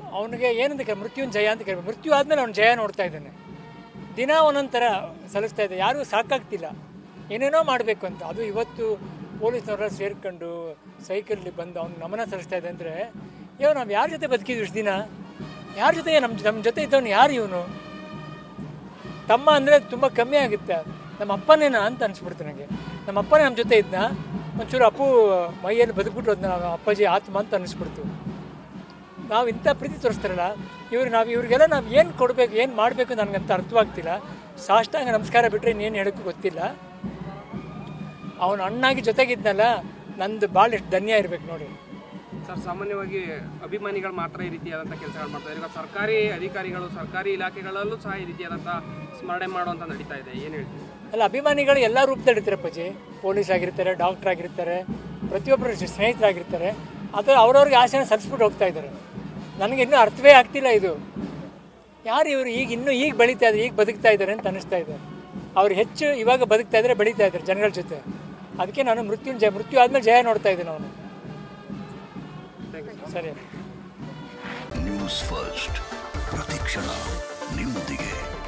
ಅವನಿಗೆ ಏನಂತ ಕರೆ ಮೃತ್ಯುನ್ ಜಯ ಅಂತ ಕರೀಬೇಕು ಮೃತ್ಯು ಆದಮೇಲೆ ಅವ್ನು ಜಯ ನೋಡ್ತಾ ಇದ್ದಾನೆ ದಿನ ಒಂದೊಂದು ಥರ ಸಲ್ಲಿಸ್ತಾ ಇದೆ ಯಾರಿಗೂ ಸಾಕಾಗ್ತಿಲ್ಲ ಏನೇನೋ ಮಾಡಬೇಕು ಅಂತ ಅದು ಇವತ್ತು ಪೊಲೀಸ್ನವರ ಸೇರ್ಕೊಂಡು ಸೈಕಲ್ಲಿ ಬಂದು ಅವ್ನು ನಮನ ಸಲ್ಲಿಸ್ತಾ ಇದೆ ಅಂದರೆ ಇವ್ ನಾವು ಯಾರ ಜೊತೆ ಬದುಕಿದ್ವಿ ಇಷ್ಟು ದಿನ ಯಾರ ಜೊತೆ ನಮ್ಮ ನಮ್ಮ ಜೊತೆ ಇದ್ದವನು ಯಾರು ಇವನು ತಮ್ಮ ಅಂದರೆ ತುಂಬ ಕಮ್ಮಿ ಆಗುತ್ತೆ ನಮ್ಮ ಅಪ್ಪನೇನಾ ಅಂತ ಅನಿಸ್ಬಿಡ್ತು ನನಗೆ ನಮ್ಮ ಅಪ್ಪನೇ ನಮ್ಮ ಜೊತೆ ಇದ್ನ ಒಂಚೂರು ಅಪ್ಪು ಮೈಯಲ್ಲಿ ಬದುಕ್ಬಿಟ್ಟು ಹೋದ್ನ ನಮ್ಮ ಅಪ್ಪಾಜಿ ಆತ್ಮ ಅಂತ ಅನಿಸ್ಬಿಡ್ತು ನಾವು ಇಂಥ ಪ್ರೀತಿ ತೋರಿಸ್ತಾರಲ್ಲ ಇವ್ರು ನಾವು ಇವ್ರಿಗೆಲ್ಲ ನಾವು ಏನು ಕೊಡಬೇಕು ಏನು ಮಾಡಬೇಕು ನನಗಂತ ಅರ್ಥವಾಗ್ತಿಲ್ಲ ಸಾಷ್ಟಾಂಗ ನಮಸ್ಕಾರ ಬಿಟ್ಟರೆ ಇನ್ನೇನು ಹೇಳೋಕ್ಕೂ ಗೊತ್ತಿಲ್ಲ ಅವನು ಅಣ್ಣಾಗಿ ಜೊತೆಗಿದ್ನಲ್ಲ ನಂದು ಭಾಳ ಎಷ್ಟು ಧನ್ಯ ಇರ್ಬೇಕು ನೋಡಿ ಸರ್ ಸಾಮಾನ್ಯವಾಗಿ ಅಭಿಮಾನಿಗಳು ಮಾತ್ರ ಈ ರೀತಿಯಾದಂಥ ಕೆಲಸಗಳು ಮಾಡ್ತಾರೆ ಈಗ ಸರ್ಕಾರಿ ಅಧಿಕಾರಿಗಳು ಸರ್ಕಾರಿ ಇಲಾಖೆಗಳಲ್ಲೂ ಸಹ ಈ ರೀತಿಯಾದಂಥ ಸ್ಮರಣೆ ಮಾಡುವಂಥ ನಡೀತಾ ಇದೆ ಏನು ಹೇಳ್ತೀವಿ ಅಲ್ಲ ಅಭಿಮಾನಿಗಳು ಎಲ್ಲ ರೂಪದಲ್ಲಿ ಇರ್ತಾರೆ ಪಜ್ಜಿ ಪೊಲೀಸ್ ಆಗಿರ್ತಾರೆ ಡಾಕ್ಟರ್ ಆಗಿರ್ತಾರೆ ಪ್ರತಿಯೊಬ್ಬರು ಸ್ನೇಹಿತರಾಗಿರ್ತಾರೆ ಅದು ಅವ್ರವ್ರಿಗೆ ಆಸೆನ ಸಲ್ಲಿಸ್ಬಿಟ್ಟು ಹೋಗ್ತಾ ಇದ್ದಾರೆ ನನಗೆ ಇನ್ನೂ ಅರ್ಥವೇ ಆಗ್ತಿಲ್ಲ ಇದು ಯಾರು ಇವರು ಈಗ ಇನ್ನೂ ಈಗ ಬೆಳೀತಾ ಇದ್ದಾರೆ ಈಗ ಬದುಕ್ತಾ ಇದ್ದಾರೆ ಅಂತ ಅನಿಸ್ತಾ ಇದೆ ಅವ್ರು ಹೆಚ್ಚು ಇವಾಗ ಬದುಕ್ತಾ ಇದ್ದಾರೆ ಬೆಳೀತಾ ಇದ್ದಾರೆ ಜನಗಳ ಜೊತೆ ಅದಕ್ಕೆ ನಾನು ಮೃತ್ಯುಂಜಯ ಮೃತ್ಯು ಆದಮೇಲೆ ಜಯ ನೋಡ್ತಾ ಇದ್ದೀನಿ ಅವನು ಸರಿ ನ್ಯೂಸ್ ಫಸ್ಟ್ ಪ್ರತಿಕ್ಷಣ ನಿಮ್ಮೊಂದಿಗೆ